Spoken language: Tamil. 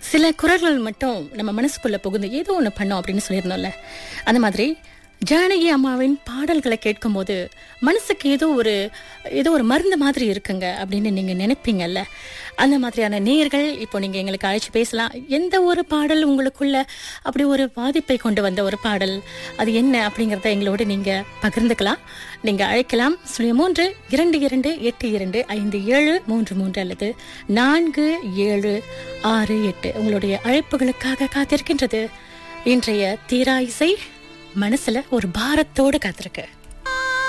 சில குரல்கள் மட்டும் நம்ம மனசுக்குள்ள புகுந்து ஏதோ ஒன்று பண்ணோம் அப்படின்னு சொல்லியிருந்தோம்ல அந்த மாதிரி ஜானகி அம்மாவின் பாடல்களை கேட்கும்போது மனசுக்கு ஏதோ ஒரு ஏதோ ஒரு மருந்து மாதிரி இருக்குங்க அப்படின்னு நீங்க நினைப்பீங்கல்ல அந்த மாதிரியான நேர்கள் இப்போ நீங்க எங்களுக்கு அழைச்சு பேசலாம் எந்த ஒரு பாடல் உங்களுக்குள்ள அப்படி ஒரு பாதிப்பை கொண்டு வந்த ஒரு பாடல் அது என்ன அப்படிங்கறத எங்களோட நீங்க பகிர்ந்துக்கலாம் நீங்க அழைக்கலாம் சுழிய மூன்று இரண்டு இரண்டு எட்டு இரண்டு ஐந்து ஏழு மூன்று மூன்று அல்லது நான்கு ஏழு ஆறு எட்டு உங்களுடைய அழைப்புகளுக்காக காத்திருக்கின்றது இன்றைய தீரா இசை மனசுல ஒரு பாரத்தோடு காத்திருக்கு